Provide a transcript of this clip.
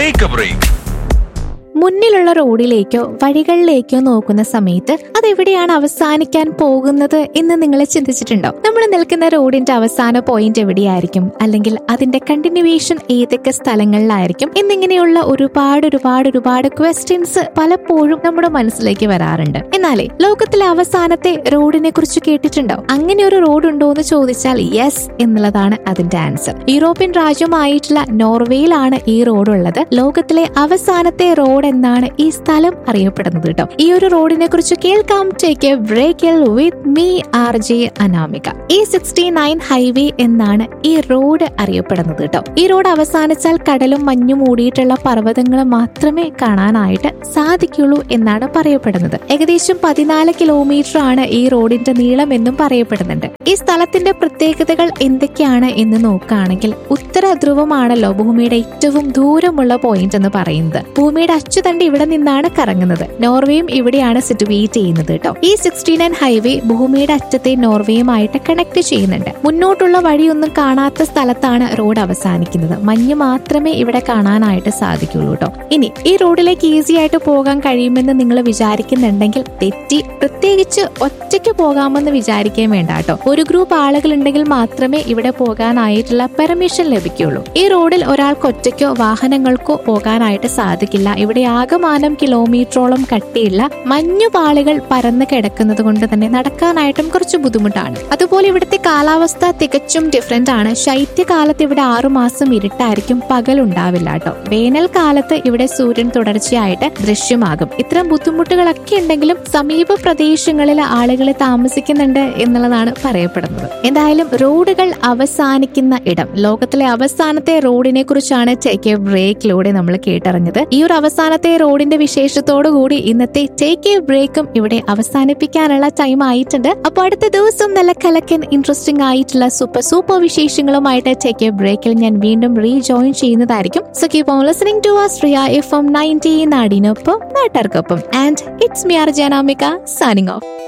take A break മുന്നിലുള്ള റോഡിലേക്കോ വഴികളിലേക്കോ നോക്കുന്ന സമയത്ത് അതെവിടെയാണ് അവസാനിക്കാൻ പോകുന്നത് എന്ന് നിങ്ങൾ ചിന്തിച്ചിട്ടുണ്ടോ നമ്മൾ നിൽക്കുന്ന റോഡിന്റെ അവസാന പോയിന്റ് എവിടെയായിരിക്കും അല്ലെങ്കിൽ അതിന്റെ കണ്ടിന്യൂവേഷൻ ഏതൊക്കെ സ്ഥലങ്ങളിലായിരിക്കും എന്നിങ്ങനെയുള്ള ഒരുപാട് ഒരുപാട് ഒരുപാട് ക്വസ്റ്റ്യൻസ് പലപ്പോഴും നമ്മുടെ മനസ്സിലേക്ക് വരാറുണ്ട് എന്നാലേ ലോകത്തിലെ അവസാനത്തെ റോഡിനെ കുറിച്ച് കേട്ടിട്ടുണ്ടോ അങ്ങനെ ഒരു റോഡ് ഉണ്ടോ എന്ന് ചോദിച്ചാൽ യെസ് എന്നുള്ളതാണ് അതിന്റെ ആൻസർ യൂറോപ്യൻ രാജ്യമായിട്ടുള്ള നോർവേയിലാണ് ഈ റോഡ് ഉള്ളത് ലോകത്തിലെ അവസാനത്തെ റോഡ് എന്നാണ് ഈ സ്ഥലം അറിയപ്പെടുന്നത് കേട്ടോ ഈ ഒരു റോഡിനെ കുറിച്ച് കേൾക്കാം ടേക്ക് എ ബ്രേക്കിൽ with me R J Anamika ഈ സിക്സ്റ്റി നയൻ ഹൈവേ എന്നാണ് ഈ റോഡ് അറിയപ്പെടുന്നത് കേട്ടോ ഈ റോഡ് അവസാനിച്ചാൽ കടലും മഞ്ഞും മൂടിയിട്ടുള്ള പർവ്വതങ്ങൾ മാത്രമേ കാണാനായിട്ട് സാധിക്കുള്ളൂ എന്നാണ് പറയപ്പെടുന്നത് ഏകദേശം പതിനാല് കിലോമീറ്റർ ആണ് ഈ റോഡിന്റെ നീളം എന്നും പറയപ്പെടുന്നുണ്ട് ഈ സ്ഥലത്തിന്റെ പ്രത്യേകതകൾ എന്തൊക്കെയാണ് എന്ന് നോക്കുകയാണെങ്കിൽ ഉത്തര ധ്രുവമാണല്ലോ ഭൂമിയുടെ ഏറ്റവും ദൂരമുള്ള പോയിന്റ് എന്ന് പറയുന്നത് ഭൂമിയുടെ അച്ചുതണ്ട് ഇവിടെ നിന്നാണ് കറങ്ങുന്നത് നോർവേയും ഇവിടെയാണ് സിറ്റുവേറ്റ് ചെയ്യുന്നത് കേട്ടോ ഈ സിക്സ്റ്റി നയൻ ഹൈവേ ഭൂമിയുടെ അറ്റത്തെ നോർവേയുമായിട്ട് കണക്ട് ചെയ്യുന്നുണ്ട് മുന്നോട്ടുള്ള വഴിയൊന്നും കാണാത്ത സ്ഥലത്താണ് റോഡ് അവസാനിക്കുന്നത് മഞ്ഞ് മാത്രമേ ഇവിടെ കാണാനായിട്ട് സാധിക്കുള്ളൂ കേട്ടോ ഇനി ഈ റോഡിലേക്ക് ഈസി ആയിട്ട് പോകാൻ കഴിയുമെന്ന് നിങ്ങൾ വിചാരിക്കുന്നുണ്ടെങ്കിൽ തെറ്റി പ്രത്യേകിച്ച് ഒറ്റയ്ക്ക് പോകാമെന്ന് വിചാരിക്കാൻ വേണ്ട കേട്ടോ ഒരു ഗ്രൂപ്പ് ആളുകൾ ഉണ്ടെങ്കിൽ മാത്രമേ ഇവിടെ പോകാനായിട്ടുള്ള പെർമിഷൻ ലഭിക്കുള്ളൂ ഈ റോഡിൽ ഒരാൾക്ക് ഒറ്റയ്ക്കോ വാഹനങ്ങൾക്കോ പോകാനായിട്ട് സാധിക്കില്ല ഇവിടെ ആകമാനം കിലോമീറ്ററോളം കട്ടിയുള്ള മഞ്ഞുപാളികൾ പരന്ന് കിടക്കുന്നത് കൊണ്ട് തന്നെ നടക്കാനായിട്ടും കുറച്ച് ബുദ്ധിമുട്ടാണ് അതുപോലെ ഇവിടുത്തെ കാലാവസ്ഥ തികച്ചും ഡിഫറെന്റ് ആണ് ശൈത്യകാലത്ത് ഇവിടെ ആറുമാസം ഇരുട്ടായിരിക്കും പകൽ ഉണ്ടാവില്ല കേട്ടോ വേനൽക്കാലത്ത് ഇവിടെ സൂര്യൻ തുടർച്ചയായിട്ട് ദൃശ്യമാകും ഇത്തരം ബുദ്ധിമുട്ടുകളൊക്കെ ഉണ്ടെങ്കിലും സമീപ പ്രദേശങ്ങളിലെ ആളുകൾ താമസിക്കുന്നുണ്ട് എന്നുള്ളതാണ് പറയപ്പെടുന്നത് എന്തായാലും റോഡുകൾ അവസാനിക്കുന്ന ഇടം ലോകത്തിലെ അവസാനത്തെ റോഡിനെ കുറിച്ചാണ് ടേക്ക് എ ബ്രേക്കിലൂടെ നമ്മൾ കേട്ടറിഞ്ഞത് ഈ ഒരു അവസാനത്തെ റോഡിന്റെ വിശേഷത്തോടു കൂടി ഇന്നത്തെ ടേക്ക് എ ബ്രേക്കും ഇവിടെ അവസാനിപ്പിക്കാനുള്ള ടൈം ആയിട്ടുണ്ട് അപ്പൊ അടുത്ത ദിവസം നല്ല കലക്കൻ ഇൻട്രസ്റ്റിംഗ് ആയിട്ടുള്ള സൂപ്പർ സൂപ്പർ വിശേഷങ്ങളുമായിട്ട് ടേക്ക് എ ബ്രേക്കിൽ ഞാൻ വീണ്ടും റീജോയിൻ ചെയ്യുന്നതായിരിക്കും so keep on listening to ആസ്ട്രിയ എഫ് എം നയൻറ്റി നാടിനൊപ്പം നാട്ടുകാർക്കൊപ്പം ആൻഡ് ഇറ്റ്സ് മി ആർ ജനാമിക സൈനിങ് ഓഫ്